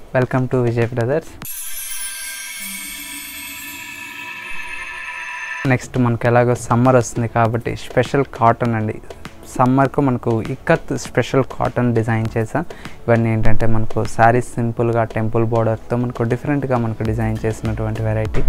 welcome to Vijay brothers next మనకు ఎలాగో summer వస్తుంది కాబట్టి స్పెషల్ కాటన్ అండి సమ్మర్కు మనకు ఇక్కత్ స్పెషల్ కాటన్ డిజైన్ చేసాం ఇవన్నీ ఏంటంటే మనకు శారీస్ సింపుల్గా టెంపుల్ బోర్డర్తో మనకు డిఫరెంట్గా మనకు డిజైన్ చేసినటువంటి వెరైటీ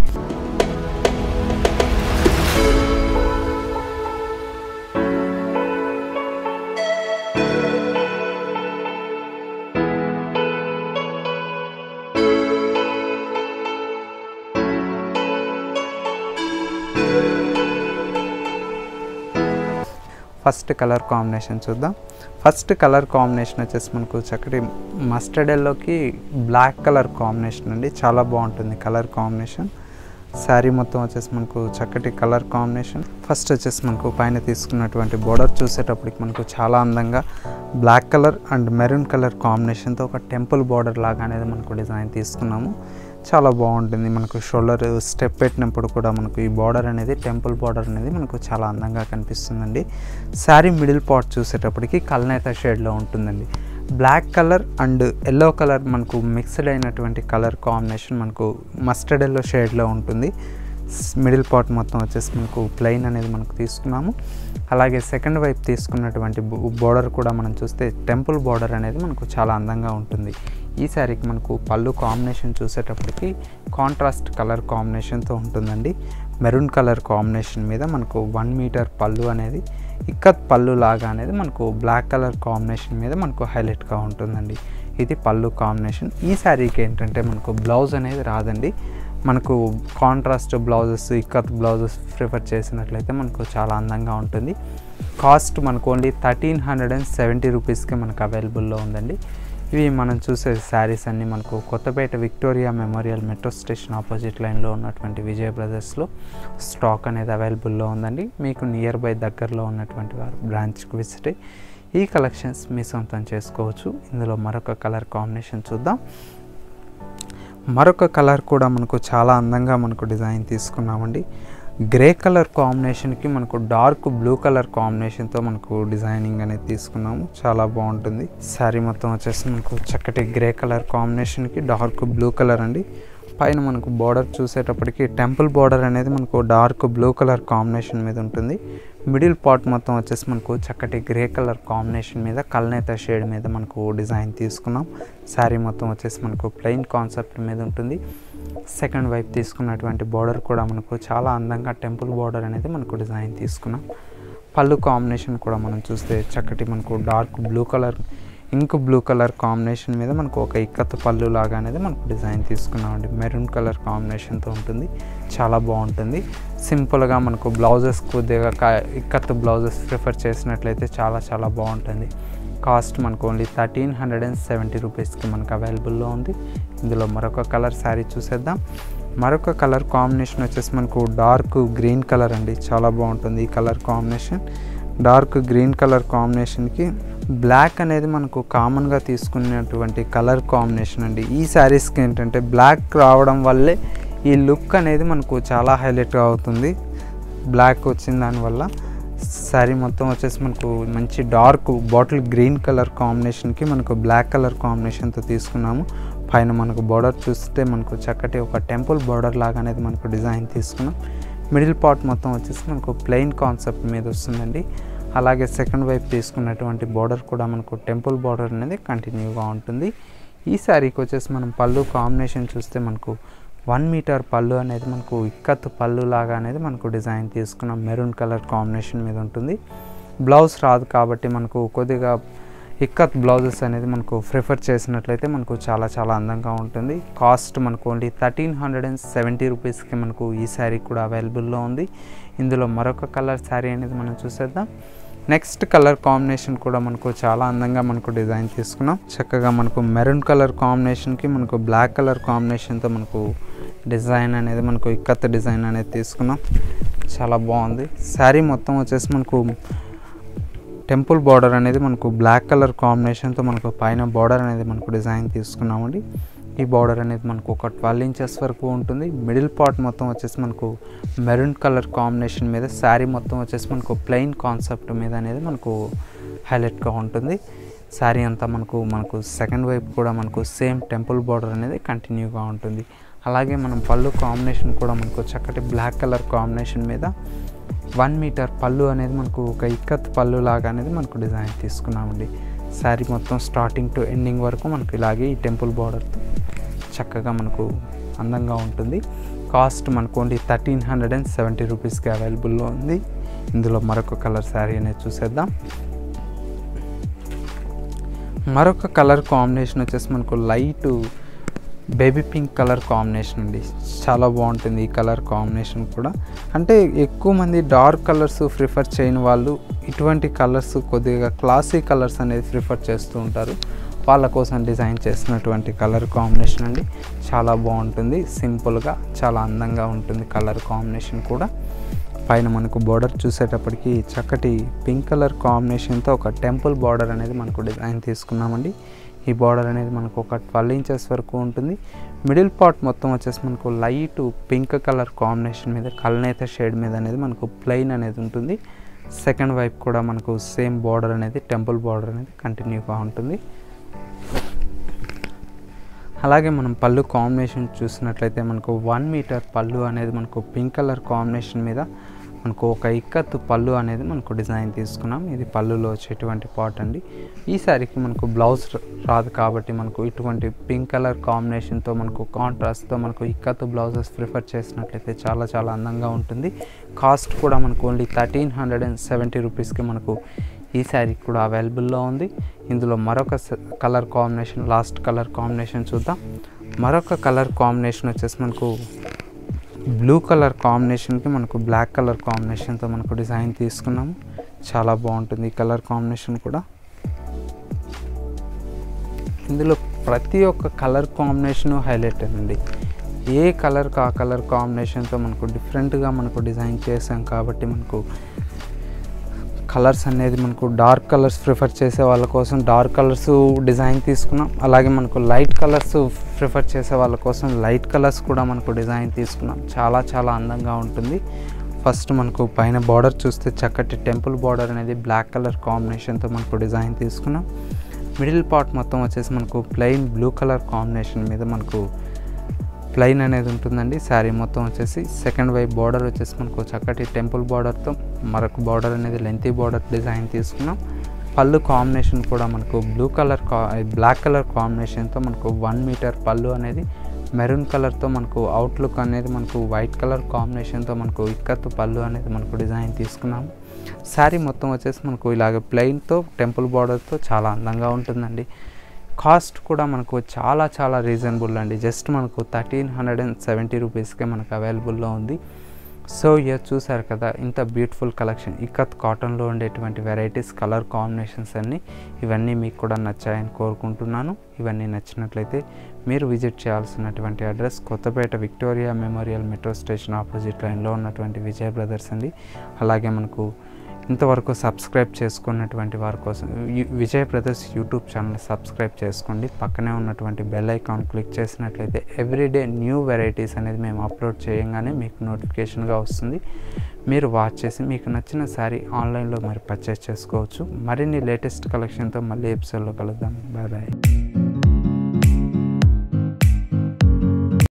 ఫస్ట్ కలర్ కాంబినేషన్ చూద్దాం ఫస్ట్ కలర్ కాంబినేషన్ వచ్చేసి మనకు చక్కటి మస్టర్డ్ ఎల్లోకి బ్లాక్ కలర్ కాంబినేషన్ అండి చాలా బాగుంటుంది కలర్ కాంబినేషన్ శారీ మొత్తం వచ్చేసి మనకు చక్కటి కలర్ కాంబినేషన్ ఫస్ట్ వచ్చేసి మనకు పైన తీసుకున్నటువంటి బోర్డర్ చూసేటప్పటికి మనకు చాలా అందంగా black colour and maroon colour కాంబినేషన్తో ఒక టెంపుల్ బార్డర్ లాగా అనేది మనకు డిజైన్ తీసుకున్నాము చాలా బాగుంటుంది మనకు షోల్డర్ స్టెప్ పెట్టినప్పుడు కూడా మనకు ఈ బార్డర్ అనేది టెంపుల్ బార్డర్ అనేది మనకు చాలా అందంగా కనిపిస్తుందండి శారీ మిడిల్ పార్ట్ చూసేటప్పటికి కల్నేత షేడ్లో ఉంటుందండి black colour and yellow colour మనకు మిక్స్డ్ అయినటువంటి కలర్ కాంబినేషన్ మనకు మస్టర్డ్ ఎల్లో షేడ్లో ఉంటుంది మిడిల్ పార్ట్ మొత్తం వచ్చేసి మనకు ప్లెయిన్ అనేది మనకు తీసుకున్నాము అలాగే సెకండ్ వైపు తీసుకున్నటువంటి బోర్డర్ కూడా మనం చూస్తే టెంపుల్ బార్డర్ అనేది మనకు చాలా అందంగా ఉంటుంది ఈ శారీకి మనకు పళ్ళు కాంబినేషన్ చూసేటప్పటికి కాంట్రాస్ట్ కలర్ కాంబినేషన్తో ఉంటుందండి మెరూన్ కలర్ కాంబినేషన్ మీద మనకు వన్ మీటర్ పళ్ళు అనేది ఇక్కత్ పళ్ళు లాగా అనేది మనకు బ్లాక్ కలర్ కాంబినేషన్ మీద మనకు హైలైట్గా ఉంటుందండి ఇది పళ్ళు కాంబినేషన్ ఈ శారీకి ఏంటంటే మనకు బ్లౌజ్ అనేది రాదండి మనకు contrast blouses ikat blouses prefer చేసినట్లయితే మనకు చాలా అందంగా ఉంటుంది కాస్ట్ మనకు only thirteen hundred and seventy రూపీస్కి మనకు అవైలబుల్లో ఉందండి ఇవి మనం చూసే శారీస్ అన్నీ మనకు Kothapet Victoria Memorial metro station opposite లైన్లో ఉన్నటువంటి విజయ బ్రదర్స్లో స్టాక్ అనేది అవైలబుల్లో ఉందండి మీకు నియర్ బై దగ్గరలో ఉన్నటువంటి వారు బ్రాంచ్కి విజిట్ అయ్యి ఈ కలెక్షన్స్ మీ సొంతం చేసుకోవచ్చు ఇందులో మరొక కలర్ కాంబినేషన్ చూద్దాం మరొక కలర్ కూడా మనకు చాలా అందంగా మనకు డిజైన్ తీసుకున్నామండి గ్రే కలర్ కాంబినేషన్కి మనకు డార్క్ బ్లూ కలర్ కాంబినేషన్తో మనకు డిజైనింగ్ అనేది తీసుకున్నాము చాలా బాగుంటుంది శారీ మొత్తం వచ్చేసి మనకు చక్కటి గ్రే కలర్ కాంబినేషన్కి డార్క్ బ్లూ కలర్ అండి పైన మనకు బార్డర్ చూసేటప్పటికి టెంపుల్ బార్డర్ అనేది మనకు డార్క్ బ్లూ కలర్ కాంబినేషన్ మీద ఉంటుంది మిడిల్ పార్ట్ మొత్తం వచ్చేసి మనకు చక్కటి గ్రే కలర్ కాంబినేషన్ మీద కల్నేత షేడ్ మీద మనకు డిజైన్ తీసుకున్నాం శారీ మొత్తం వచ్చేసి మనకు ప్లెయిన్ కాన్సెప్ట్ మీద ఉంటుంది సెకండ్ వైపు తీసుకున్నటువంటి బార్డర్ కూడా మనకు చాలా అందంగా టెంపుల్ బార్డర్ అనేది మనకు డిజైన్ తీసుకున్నాం పళ్ళు కాంబినేషన్ కూడా మనం చూస్తే చక్కటి మనకు dark blue colour ink blue colour combination మీద మనకు ఒక ఇక్కత్ పళ్ళు లాగా అనేది మనకు డిజైన్ తీసుకున్నామండి మెరూన్ కలర్ కాంబినేషన్తో ఉంటుంది చాలా బాగుంటుంది సింపుల్గా మనకు బ్లౌజెస్ కొద్దిగా క- ఇక్కత్ బ్లౌజెస్ ప్రిఫర్ చేసినట్లయితే చాలా చాలా బాగుంటుంది కాస్ట్ మనకు only thirteen hundred and seventy రూపీస్కి మనకు అవైలబుల్లో ఉంది ఇందులో మరొక కలర్ శారీ చూసేద్దాం మరొక కలర్ కాంబినేషన్ వచ్చేసి మనకు డార్క్ గ్రీన్ కలర్ అండి చాలా బాగుంటుంది ఈ colour combination dark green colour కాంబినేషన్కి బ్లాక్ అనేది మనకు కామన్గా తీసుకున్నటువంటి కలర్ కాంబినేషన్ అండి ఈ శారీస్కి ఏంటంటే బ్లాక్ రావడం వల్లే ఈ లుక్ అనేది మనకు చాలా హైలైట్గా అవుతుంది బ్లాక్ వచ్చిన దానివల్ల శారీ మొత్తం వచ్చేసి మనకు మంచి డార్క్ బాటిల్ గ్రీన్ కలర్ కాంబినేషన్కి మనకు బ్లాక్ కలర్ కాంబినేషన్తో తీసుకున్నాము పైన మనకు బార్డర్ చూస్తే మనకు చక్కటి ఒక టెంపుల్ బార్డర్ లాగా అనేది మనకు డిజైన్ తీసుకున్నాం మిడిల్ పార్ట్ మొత్తం వచ్చేసి మనకు ప్లెయిన్ కాన్సెప్ట్ మీద వస్తుందండి అలాగే సెకండ్ వైపు తీసుకున్నటువంటి బార్డర్ కూడా మనకు టెంపుల్ బార్డర్ అనేది కంటిన్యూగా ఉంటుంది ఈ శారీకి వచ్చేసి మనం పళ్ళు కాంబినేషన్ చూస్తే మనకు వన్ మీటర్ పళ్ళు అనేది మనకు ఇక్కత్ పళ్ళు లాగా అనేది మనకు డిజైన్ తీసుకున్నాం మెరూన్ కలర్ కాంబినేషన్ మీద ఉంటుంది బ్లౌజ్ రాదు కాబట్టి మనకు కొద్దిగా ఇక్కత్ బ్లౌజెస్ అనేది మనకు ప్రిఫర్ చేసినట్లయితే మనకు చాలా చాలా అందంగా ఉంటుంది కాస్ట్ మనకు only thirteen hundred and seventy రూపీస్కి మనకు ఈ శారీ కూడా అవైలబుల్లో ఉంది ఇందులో మరొక కలర్ శారీ అనేది మనం చూసేద్దాం నెక్స్ట్ కలర్ కాంబినేషన్ కూడా మనకు చాలా అందంగా మనకు డిజైన్ తీసుకున్నాం చక్కగా మనకు మెరూన్ కలర్ కాంబినేషన్కి మనకు బ్లాక్ కలర్ కాంబినేషన్తో మనకు డిజైన్ అనేది మనకు ఇక్కత్ డిజైన్ అనేది తీసుకున్నాం చాలా బాగుంది శారీ మొత్తం వచ్చేసి మనకు టెంపుల్ బార్డర్ అనేది మనకు బ్లాక్ కలర్ కాంబినేషన్తో మనకు పైన బార్డర్ అనేది మనకు డిజైన్ తీసుకున్నామండి ఈ బార్డర్ అనేది మనకు ఒక ట్వెల్వ్ ఇంచెస్ వరకు ఉంటుంది మిడిల్ పార్ట్ మొత్తం వచ్చేసి మనకు మెరూన్ కలర్ కాంబినేషన్ మీద శారీ మొత్తం వచ్చేసి మనకు ప్లెయిన్ కాన్సెప్ట్ మీద అనేది మనకు హైలైట్గా ఉంటుంది శారీ అంతా మనకు మనకు సెకండ్ వైపు కూడా మనకు సేమ్ టెంపుల్ బార్డర్ అనేది కంటిన్యూగా ఉంటుంది అలాగే మనం పళ్ళు కాంబినేషన్ కూడా మనకు చక్కటి బ్లాక్ కలర్ కాంబినేషన్ మీద వన్ మీటర్ పళ్ళు అనేది మనకు ఒక ఇక్కత్ పళ్ళు లాగా అనేది మనకు డిజైన్ తీసుకున్నామండి శారీ మొత్తం స్టార్టింగ్ టు ఎండింగ్ వరకు మనకు ఇలాగే ఈ టెంపుల్ బార్డర్తో చక్కగా మనకు అందంగా ఉంటుంది కాస్ట్ మనకు only thirteen hundred and seventy రూపీస్కి అవైలబుల్లో ఉంది ఇందులో మరొక కలర్ శారీ అనేది చూసేద్దాం మరొక కలర్ కాంబినేషన్ వచ్చేసి మనకు light baby pink colour combination అండి చాలా బాగుంటుంది ఈ కలర్ కాంబినేషన్ కూడా అంటే ఎక్కువ మంది డార్క్ కలర్స్ ప్రిఫర్ చేయని వాళ్ళు ఇటువంటి కలర్స్ కొద్దిగా క్లాసీ కలర్స్ అనేది ప్రిఫర్ చేస్తూ ఉంటారు వాళ్ళ కోసం డిజైన్ చేసినటువంటి కలర్ కాంబినేషన్ అండి చాలా బాగుంటుంది సింపుల్గా చాలా అందంగా ఉంటుంది కలర్ కాంబినేషన్ కూడా పైన మనకు బార్డర్ చూసేటప్పటికి చక్కటి పింక్ కలర్ కాంబినేషన్తో ఒక టెంపుల్ బార్డర్ అనేది మనకు డిజైన్ తీసుకున్నామండి ఈ బార్డర్ అనేది మనకు ఒక ట్వెల్వ్ ఇంచెస్ వరకు ఉంటుంది మిడిల్ పార్ట్ మొత్తం వచ్చేసి మనకు లైట్ పింక్ కలర్ కాంబినేషన్ మీద కల్నేత షేడ్ మీద అనేది మనకు ప్లెయిన్ అనేది ఉంటుంది సెకండ్ వైపు కూడా మనకు సేమ్ బార్డర్ అనేది టెంపుల్ బార్డర్ అనేది కంటిన్యూగా ఉంటుంది అలాగే మనం పళ్ళు కాంబినేషన్ చూసినట్లయితే మనకు వన్ మీటర్ పళ్ళు అనేది మనకు పింక్ కలర్ కాంబినేషన్ మీద మనకు ఒక ఇక్కత్తు పళ్ళు అనేది మనకు డిజైన్ తీసుకున్నాం ఇది పళ్ళులో వచ్చేటువంటి పార్ట్ అండి ఈ సారీకి మనకు బ్లౌజ్ రాదు కాబట్టి మనకు ఇటువంటి పింక్ కలర్ కాంబినేషన్తో మనకు కాంట్రాస్ట్తో మనకు ఇక్కత్తు బ్లౌజెస్ ప్రిఫర్ చేసినట్లయితే చాలా చాలా అందంగా ఉంటుంది కాస్ట్ కూడా మనకు only thirteen hundred and seventy రూపీస్కి మనకు ఈ శారీ కూడా అవైలబుల్లో ఉంది ఇందులో మరొక colour combination last colour combination చూద్దాం మరొక కలర్ కాంబినేషన్ వచ్చేసి మనకు బ్లూ కలర్ కాంబినేషన్కి మనకు బ్లాక్ కలర్ కాంబినేషన్తో మనకు డిజైన్ తీసుకున్నాము చాలా బాగుంటుంది ఈ కలర్ కాంబినేషన్ కూడా ఇందులో ప్రతి ఒక్క కలర్ కాంబినేషను హైలైట్ అండి ఏ కలర్కి ఆ కలర్ కాంబినేషన్తో మనకు డిఫరెంట్గా మనకు డిజైన్ చేసాం కాబట్టి మనకు కలర్స్ అనేది మనకు డార్క్ కలర్స్ ప్రిఫర్ చేసే వాళ్ళ కోసం డార్క్ కలర్స్ డిజైన్ తీసుకున్నాం అలాగే మనకు లైట్ కలర్స్ ప్రిఫర్ చేసే వాళ్ళ కోసం లైట్ కలర్స్ కూడా మనకు డిజైన్ తీసుకున్నాం చాలా చాలా అందంగా ఉంటుంది ఫస్ట్ మనకు పైన బార్డర్ చూస్తే చక్కటి టెంపుల్ బార్డర్ అనేది బ్లాక్ కలర్ కాంబినేషన్తో మనకు డిజైన్ తీసుకున్నాం మిడిల్ పార్ట్ మొత్తం వచ్చేసి మనకు ప్లెయిన్ బ్లూ కలర్ కాంబినేషన్ మీద మనకు ప్లెయిన్ అనేది ఉంటుందండి శారీ మొత్తం వచ్చేసి సెకండ్ వైపు బార్డర్ వచ్చేసి మనకు చక్కటి టెంపుల్ బార్డర్తో మరొక బార్డర్ అనేది లెంతీ బార్డర్ డిజైన్ తీసుకున్నాం పళ్ళు కాంబినేషన్ కూడా మనకు బ్లూ కలర్ కా బ్లాక్ కలర్ కాంబినేషన్తో మనకు వన్ మీటర్ పళ్ళు అనేది మెరూన్ కలర్తో మనకు అవుట్లుక్ అనేది మనకు వైట్ కలర్ కాంబినేషన్తో మనకు ఇక్కత్తు పళ్ళు అనేది మనకు డిజైన్ తీసుకున్నాము శారీ మొత్తం వచ్చేసి మనకు ఇలాగ ప్లెయిన్తో టెంపుల్ బార్డర్తో చాలా అందంగా ఉంటుందండి కాస్ట్ కూడా మనకు చాలా చాలా రీజనబుల్ అండి జస్ట్ మనకు థర్టీన్ హండ్రెడ్ అండ్ సెవెంటీ రూపీస్కే మనకు అవైలబుల్లో ఉంది సో ఇక చూసారు కదా ఇంత బ్యూటిఫుల్ కలెక్షన్ ఇక్కత్ కాటన్లో ఉండేటువంటి వెరైటీస్ కలర్ కాంబినేషన్స్ అన్నీ ఇవన్నీ మీకు కూడా నచ్చాయని కోరుకుంటున్నాను ఇవన్నీ నచ్చినట్లయితే మీరు విజిట్ చేయాల్సినటువంటి address Kothapet Victoria Memorial metro station opposite లైన్లో ఉన్నటువంటి విజయ్ బ్రదర్స్ అండి అలాగే మనకు ఇంతవరకు సబ్స్క్రైబ్ చేసుకున్నటువంటి వారి కోసం యు- Vijay brothers YouTube channel subscribe చేసుకోండి పక్కనే ఉన్నటువంటి బెల్ ఐకాన్ క్లిక్ చేసినట్లయితే ఎవ్రీడే న్యూ వెరైటీస్ అనేది మేము అప్లోడ్ చేయగానే మీకు నోటిఫికేషన్గా వస్తుంది మీరు వాచ్ చేసి మీకు నచ్చిన శారీ ఆన్లైన్లో మరి పర్చేస్ చేసుకోవచ్చు మరిన్ని లేటెస్ట్ కలెక్షన్తో మళ్ళీ ఎపిసోడ్లో కలుద్దాం బాయ్ బాయ్